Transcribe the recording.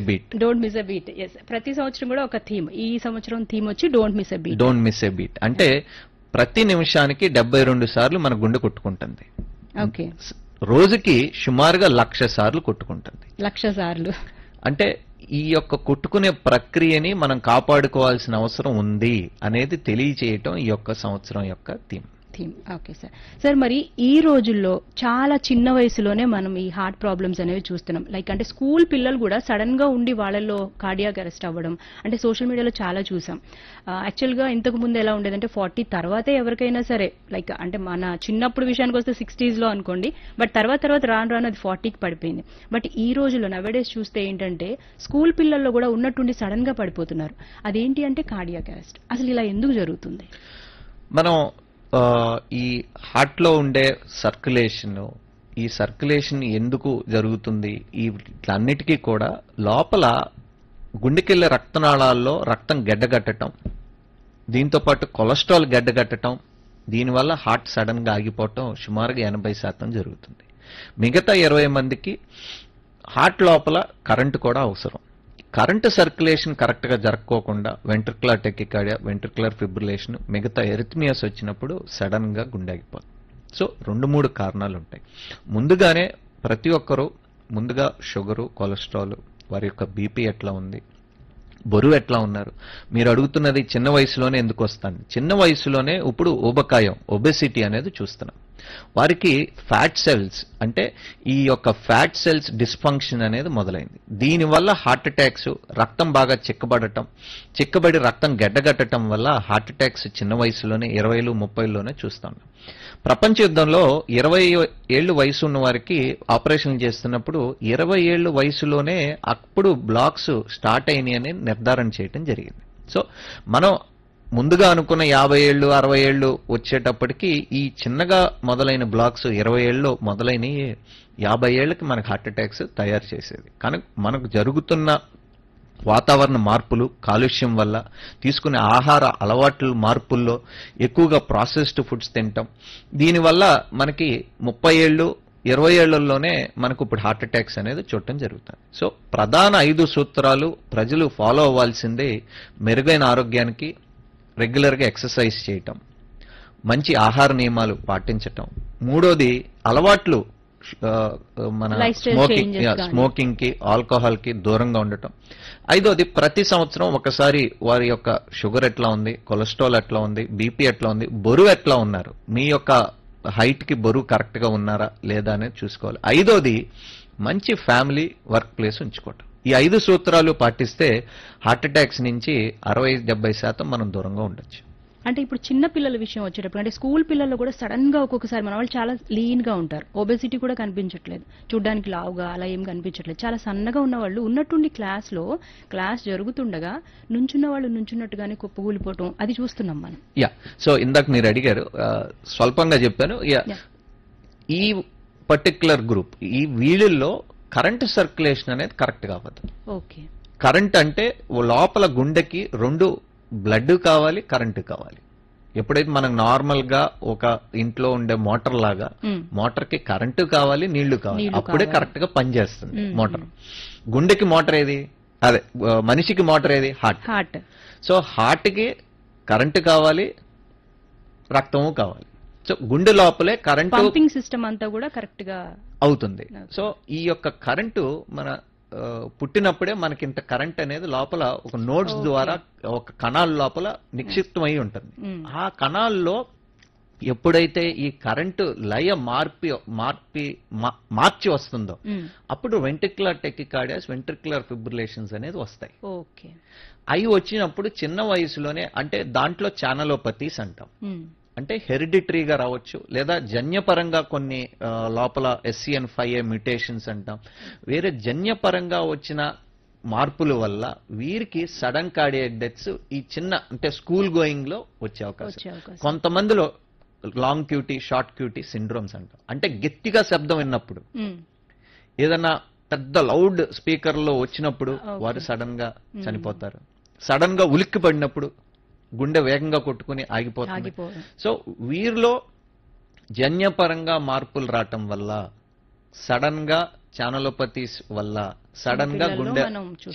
Beat don't miss a beat ఎస్ ప్రతి సంవత్సరం కూడా ఒక థీమ్ ఈ సంవత్సరం థీమ్ వచ్చి don't miss a beat don't miss a beat అంటే ప్రతి నిమిషానికి డెబ్బై రెండు సార్లు మన గుండె కొట్టుకుంటుంది ఓకే స- రోజుకి సుమారుగా లక్ష సార్లు కొట్టుకుంటుంది లక్ష సార్లు అంటే ఈ యొక్క కొట్టుకునే ప్రక్రియని మనం కాపాడుకోవాల్సిన అవసరం ఉంది అనేది తెలియచేయటం ఈ యొక్క సంవత్సరం యొక్క theme theme okay sir sir మరి ఈ రోజుల్లో చాలా చిన్న వయసులోనే మనం ఈ హార్ట్ ప్రాబ్లమ్స్ అనేవి చూస్తున్నాం లైక్ అంటే స్కూల్ పిల్లలు కూడా సడన్ గా ఉండి వాళ్ళల్లో కార్డియాక్ అరెస్ట్ అవ్వడం అంటే సోషల్ మీడియాలో చాలా చూసాం యాక్చువల్ గా ఇంతకు ముందు ఎలా ఉండేదంటే ఫార్టీ తర్వాతే ఎవరికైనా సరే లైక్ అంటే మన చిన్నప్పుడు విషయానికి వస్తే సిక్స్టీస్ లో అనుకోండి బట్ తర్వాత తర్వాత రాను రాను అది ఫార్టీకి పడిపోయింది బట్ ఈ రోజుల్లో నవడేస్ చూస్తే ఏంటంటే స్కూల్ పిల్లల్లో కూడా ఉన్నట్టుండి సడన్ గా పడిపోతున్నారు అదేంటి అంటే కార్డియాక్ అరెస్ట్ అసలు ఇలా ఎందుకు జరుగుతుంది మనం ఆ, ఈ హార్ట్ లో ఉండే సర్క్యులేషన్ ఈ సర్క్యులేషన్ ఎందుకు జరుగుతుంది ఈ వీటన్నిటికీ కూడా లోపల గుండెకెళ్ళే రక్తనాళాల్లో రక్తం గడ్డగట్టడం దీంతో పాటు కొలెస్ట్రాల్ గడ్డగట్టడం దీనివల్ల హార్ట్ సడన్ గా ఆగిపోవటం సుమారుగా ఎనభై శాతం జరుగుతుంది మిగతా ఇరవై మందికి హార్ట్ లోపల కరెంటు కూడా అవసరం కరెంటు సర్క్యులేషన్ కరెక్ట్ గా జరగకోకుండా వెంట్రికులర్ టెక్కికాడియా వెంట్రికులర్ ఫిబ్రిలేషన్ మిగతా ఎరిథమియాస్ వచ్చినప్పుడు సడన్ గా గుండె ఆగిపోతుంది సో రెండు మూడు కారణాలు ఉంటాయి ముందుగానే ప్రతి ఒక్కరూ ముందుగా షుగరు కొలెస్ట్రాల్ వారి యొక్క బీపీ ఎట్లా ఉంది బరువు ఎట్లా ఉన్నారు మీరు అడుగుతున్నది చిన్న వయసులోనే ఎందుకు వస్తాను చిన్న వయసులోనే ఇప్పుడు ఊబకాయం ఒబెసిటీ అనేది చూస్తున్నాం వారికి ఫ్యాట్ సెల్స్ అంటే ఈ యొక్క ఫ్యాట్ సెల్స్ డిస్ఫంక్షన్ అనేది మొదలైంది దీనివల్ల హార్ట్ అటాక్స్ రక్తం బాగా చిక్కబడటం చిక్కబడి రక్తం గడ్డగట్టడం వల్ల హార్ట్ అటాక్స్ చిన్న వయసులోనే ఇరవైలు ముప్పైలోనే చూస్తాం ప్రపంచ యుద్ధంలో ఇరవై ఏళ్ళు వయసు ఉన్న వారికి ఆపరేషన్ చేస్తున్నప్పుడు ఇరవై ఏళ్ళు వయసులోనే అప్పుడు బ్లాక్స్ స్టార్ట్ అయినాయి అని నిర్ధారణ చేయటం జరిగింది సో మనం ముందుగా అనుకున్న యాభై ఏళ్ళు అరవై ఏళ్ళు వచ్చేటప్పటికి ఈ చిన్నగా మొదలైన బ్లాక్స్ ఇరవై ఏళ్ళు మొదలైన యాభై ఏళ్ళకి మనకు హార్ట్ అటాక్స్ తయారు చేసేది కానీ మనకు జరుగుతున్న వాతావరణ మార్పులు కాలుష్యం వల్ల తీసుకునే ఆహార అలవాట్ల మార్పుల్లో ఎక్కువగా ప్రాసెస్డ్ ఫుడ్స్ తింటాం దీనివల్ల మనకి ముప్పై ఏళ్ళు ఇరవై ఏళ్లలోనే మనకు ఇప్పుడు హార్ట్ అటాక్స్ అనేది చూడటం జరుగుతుంది సో ప్రధాన ఐదు సూత్రాలు ప్రజలు ఫాలో అవ్వాల్సిందే మెరుగైన ఆరోగ్యానికి రెగ్యులర్గా ఎక్సర్సైజ్ చేయటం మంచి ఆహార నియమాలు పాటించటం మూడోది అలవాట్లు ఆ, మన Lifestyle స్మోకింగ్ changes గాని. స్మోకింగ్ కి ఆల్కహాల్ కి దూరంగా ఉండటం ఐదోది ప్రతి సంవత్సరం ఒకసారి వారి యొక్క షుగర్ ఎట్లా ఉంది కొలెస్ట్రాల్ ఎట్లా ఉంది బీపీ ఎట్లా ఉంది బరువు ఎట్లా ఉన్నారు మీ యొక్క హైట్ కి బరువు కరెక్ట్ గా ఉన్నారా లేదా అనేది చూసుకోవాలి ఐదోది మంచి ఫ్యామిలీ వర్క్ ప్లేస్ ఉంచుకోవటం ఈ ఐదు సూత్రాలు పాటిస్తే హార్ట్ అటాక్స్ నుంచి అరవై డెబ్బై శాతం మనం దూరంగా ఉండొచ్చు అంటే ఇప్పుడు చిన్న పిల్లల విషయం వచ్చేటప్పుడు అంటే స్కూల్ పిల్లల్లో కూడా సడన్ గా ఒక్కొక్కసారి మన వాళ్ళు చాలా లీన్ గా ఉంటారు ఒబెసిటీ కూడా కనిపించట్లేదు చూడ్డానికి లావుగా అలా ఏం కనిపించట్లేదు చాలా సన్నగా ఉన్న వాళ్ళు ఉన్నట్టుండి క్లాస్ లో క్లాస్ జరుగుతుండగా నుంచున్న వాళ్ళు నుంచున్నట్టుగానే కుప్పగూలిపోవటం అది చూస్తున్నాం మనం యా సో ఇందాక మీరు అడిగారు ఆ, స్వల్పంగా చెప్పాను యా Yeah. ఈ పర్టికులర్ గ్రూప్ ఈ వీళ్ళల్లో కరెంట్ సర్క్యులేషన్ అనేది కరెక్ట్ కావద్దు ఓకే కరెంట్ అంటే ఓ లోపల గుండెకి రెండు బ్లడ్ కావాలి కరెంట్ కావాలి ఎప్పుడైతే మనకు నార్మల్ గా ఒక ఇంట్లో ఉండే మోటార్ లాగా మ్మ్. మోటార్ కి కరెంటు కావాలి నీళ్లు కావాలి నీళ్లు అప్పుడే కావాలి. కరెక్ట్ గా పనిచేస్తుంది మ్మ్. మోటార్ గుండెకి మోటార్ ఏది అదే ఆ, మనిషికి మోటార్ ఏది హార్ట్ హార్ట్ సో హార్ట్ కి కరెంటు కావాలి రక్తము కావాలి సో గుండె లోపలే కరెంటు పంపింగ్ సిస్టమ్ అంతా కూడా కరెక్ట్ గా అవుతుంది సో ఈ యొక్క కరెంటు మన ఆ, పుట్టినప్పుడే మనకి ఇంత కరెంట్ అనేది లోపల ఒక నోట్స్ Okay. ద్వారా ఒక కణాల లోపల నిక్షిప్తమై ఉంటుంది Mm. ఆ కణాల్లో ఎప్పుడైతే ఈ కరెంటు లయ మార్పి మార్పి మా- మార్చి వస్తుందో మ్మ్. అప్పుడు వెంట్రికులర్ టెక్కికార్డియాస్ వెంట్రికులర్ ఫిబ్రిలేషన్స్ అనేది వస్తాయి ఓకే అవి వచ్చినప్పుడు చిన్న వయసులోనే అంటే దాంట్లో ఛానలోపతీస్ అంటాం మ్మ్. అంటే హెరిడిటరీగా రావచ్చు లేదా జన్యపరంగా కొన్ని ఆ, లోపల ఎస్సీఎన్ ఫైవ్ ఏ మ్యూటేషన్స్ అంటాం వేరే జన్యపరంగా వచ్చిన మార్పుల వల్ల వీరికి సడన్ కార్డియక్ డెత్స్ ఈ చిన్న అంటే స్కూల్ గోయింగ్ లో వచ్చే అవకాశం వచ్చే అవకాశం కొంతమందిలో long QT short QT syndromes అంటాం అంటే గట్టిగా శబ్దం విన్నప్పుడు మ్మ్. ఏదన్నా పెద్ద లౌడ్ స్పీకర్ లో వచ్చినప్పుడు Okay. వారు సడన్ గా చనిపోతారు సడన్ గా ఉలిక్కి పడినప్పుడు గుండె వేగంగా కొట్టుకుని ఆగిపోతుంది ఆగిపోవడం సో వీరిలో జన్యపరంగా మార్పులు రావటం వల్ల సడన్ గా ఛానలోపతీస్ వల్ల సడన్ గా పిల్లల్లో గుండె మనం